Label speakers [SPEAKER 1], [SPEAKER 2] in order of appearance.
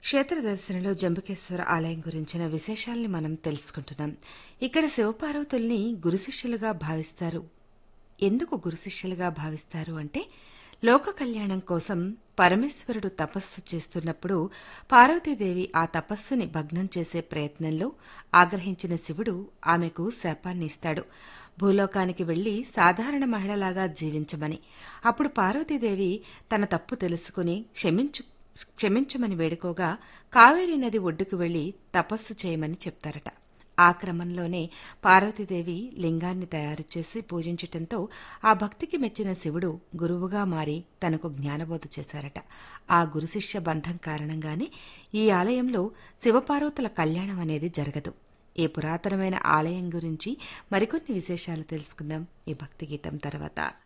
[SPEAKER 1] క్షేత్ర దర్శనలో జంబుకేశ్వర ఆలయం గురించిన విశేషాల్ని మనం తెలుసుకుంటున్నాం ఇక్కడ శివపార్వతుల్ని గురుశిష్యులుగా భావిస్తారు ఎందుకు గురుశిష్యులుగా భావిస్తారు అంటే లోక కళ్యాణం కోసం పరమేశ్వరుడు తపస్సు చేస్తున్నప్పుడు పార్వతీదేవి ఆ తపస్సుని భగ్నం చేసే ప్రయత్నంలో ఆగ్రహించిన శివుడు ఆమెకు శాపాన్ని ఇస్తాడు భూలోకానికి వెళ్లి సాధారణ మహిళలాగా జీవించమని అప్పుడు పార్వతీదేవి తన తప్పు తెలుసుకుని క్షమించు క్షమించమని వేడుకోగా కావేరీ నది ఒడ్డుకు వెళ్లి తపస్సు చేయమని చెప్తారట ఆ క్రమంలోనే పార్వతీదేవి లింగాన్ని తయారు చేసి పూజించటంతో ఆ భక్తికి మెచ్చిన శివుడు గురువుగా మారి తనకు జ్ఞానబోధ చేశారట ఆ గురుశిష్య బంధం కారణంగానే ఈ ఆలయంలో శివపార్వతుల కళ్యాణం అనేది జరగదు ఈ పురాతనమైన ఆలయం గురించి మరికొన్ని విశేషాలు తెలుసుకుందాం ఈ భక్తి గీతం తర్వాత